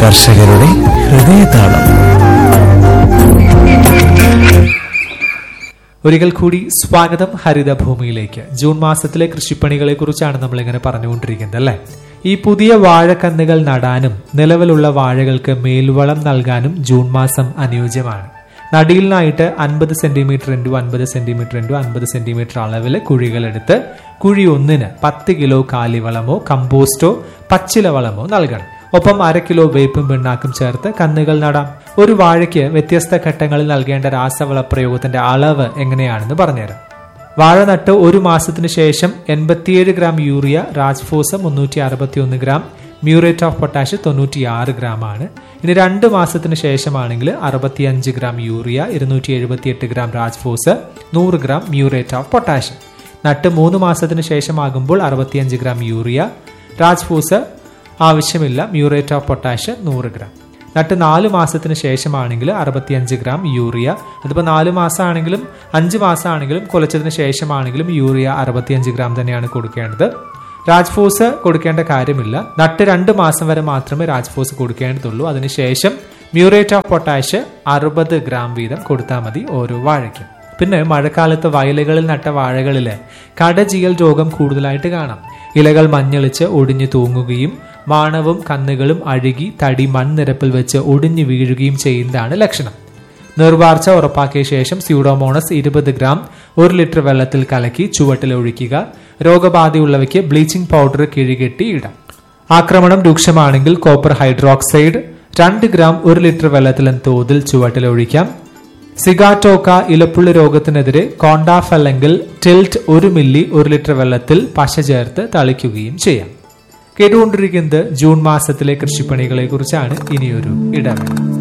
കർഷകരുടെ ഹൃദയതാളം ഒരിക്കൽ കൂടി സ്വാഗതം ഹരിതഭൂമിയിലേക്ക് ജൂൺ മാസത്തിലെ കൃഷിപ്പണികളെ കുറിച്ചാണ് നമ്മൾ ഇങ്ങനെ പറഞ്ഞുകൊണ്ടിരിക്കുന്നത് അല്ലെ ഈ പുതിയ വാഴക്കന്നുകൾ നടാനും നിലവിലുള്ള വാഴകൾക്ക് മേൽവളം നൽകാനും ജൂൺ മാസം അനുയോജ്യമാണ് നടിയിലിനായിട്ട് അൻപത് സെന്റിമീറ്റർ ഇൻറ്റു അൻപത് സെന്റിമീറ്റർ ഇൻറ്റു അൻപത് സെന്റിമീറ്റർ അളവിൽ കുഴികളെടുത്ത് കുഴി ഒന്നിന് പത്ത് കിലോ കാലിവളമോ കമ്പോസ്റ്റോ പച്ചില വളമോ നൽകണം ഒപ്പം അര കിലോ വേപ്പും പിണ്ണാക്കും ചേർത്ത് കന്നുകൾ നടാം ഒരു വാഴയ്ക്ക് വ്യത്യസ്ത ഘട്ടങ്ങളിൽ നൽകേണ്ട രാസവള പ്രയോഗത്തിന്റെ അളവ് എങ്ങനെയാണെന്ന് പറഞ്ഞുതരാം വാഴ നട്ട് ഒരു മാസത്തിന് ശേഷം എൺപത്തിയേഴ് ഗ്രാം യൂറിയ രാജ്ഫോസ് മുന്നൂറ്റി അറുപത്തി ഒന്ന് ഗ്രാം മ്യൂറേറ്റ് ഓഫ് പൊട്ടാഷ് തൊണ്ണൂറ്റിയാറ് ഗ്രാം ആണ് ഇനി രണ്ട് മാസത്തിന് ശേഷമാണെങ്കിൽ അറുപത്തിയഞ്ച് ഗ്രാം യൂറിയ ഇരുന്നൂറ്റി എഴുപത്തിയെട്ട് ഗ്രാം രാജ്ഫോസ് നൂറ് ഗ്രാം മ്യൂറേറ്റ് ഓഫ് പൊട്ടാഷ് നട്ട് മൂന്ന് മാസത്തിന് ശേഷമാകുമ്പോൾ അറുപത്തിയഞ്ച് ഗ്രാം യൂറിയ രാജ്ഫോസ് ആവശ്യമില്ല മ്യൂറേറ്റ് ഓഫ് പൊട്ടാഷ് നൂറ് ഗ്രാം നട്ട് നാല് മാസത്തിന് ശേഷമാണെങ്കിൽ അറുപത്തിയഞ്ച് ഗ്രാം യൂറിയ അതിപ്പോൾ നാല് മാസമാണെങ്കിലും അഞ്ച് മാസമാണെങ്കിലും കുലച്ചതിന് ശേഷമാണെങ്കിലും യൂറിയ അറുപത്തിയഞ്ച് ഗ്രാം തന്നെയാണ് കൊടുക്കേണ്ടത് രാജ്ഫോസ് കൊടുക്കേണ്ട കാര്യമില്ല നട്ട് രണ്ട് മാസം വരെ മാത്രമേ രാജ്ഫോസ് കൊടുക്കേണ്ടതുള്ളൂ അതിനുശേഷം മ്യൂറേറ്റ് ഓഫ് പൊട്ടാഷ് അറുപത് ഗ്രാം വീതം കൊടുത്താൽ മതി ഓരോ വാഴയ്ക്കും പിന്നെ മഴക്കാലത്ത് വയലുകളിൽ നട്ട വാഴകളിൽ കടചീയൽ രോഗം കൂടുതലായിട്ട് കാണാം ഇലകൾ മഞ്ഞളിച്ച് ഒടിഞ്ഞു തൂങ്ങുകയും മാണവും കന്നുകളും അഴുകി തടി മൺനിരപ്പിൽ വെച്ച് ഒടിഞ്ഞു വീഴുകയും ചെയ്യുന്നതാണ് ലക്ഷണം നിർവാർച്ച ഉറപ്പാക്കിയ ശേഷം സ്യൂഡോമോണസ് ഇരുപത് ഗ്രാം ഒരു ലിറ്റർ വെള്ളത്തിൽ കലക്കി ചുവട്ടിൽ ഒഴിക്കുക രോഗബാധയുള്ളവയ്ക്ക് ബ്ലീച്ചിംഗ് പൗഡർ കിഴികെട്ടി ഇടാം ആക്രമണം രൂക്ഷമാണെങ്കിൽ കോപ്പർ ഹൈഡ്രോക്സൈഡ് രണ്ട് ഗ്രാം ഒരു ലിറ്റർ വെള്ളത്തിൽ തോതിൽ ചുവട്ടിൽ ഒഴിക്കാം സിഗാറ്റോക്ക ഇലപ്പുള്ളി രോഗത്തിനെതിരെ കോണ്ടാഫ് അല്ലെങ്കിൽ ടിൽറ്റ് ഒരു മില്ലി ഒരു ലിറ്റർ വെള്ളത്തിൽ പശ ചേർത്ത് തളിക്കുകയും ചെയ്യാം കേട്ടുകൊണ്ടിരിക്കുന്നത് ജൂൺ മാസത്തിലെ കൃഷിപ്പണികളെ കുറിച്ചാണ് ഇനിയൊരു ഇടവേള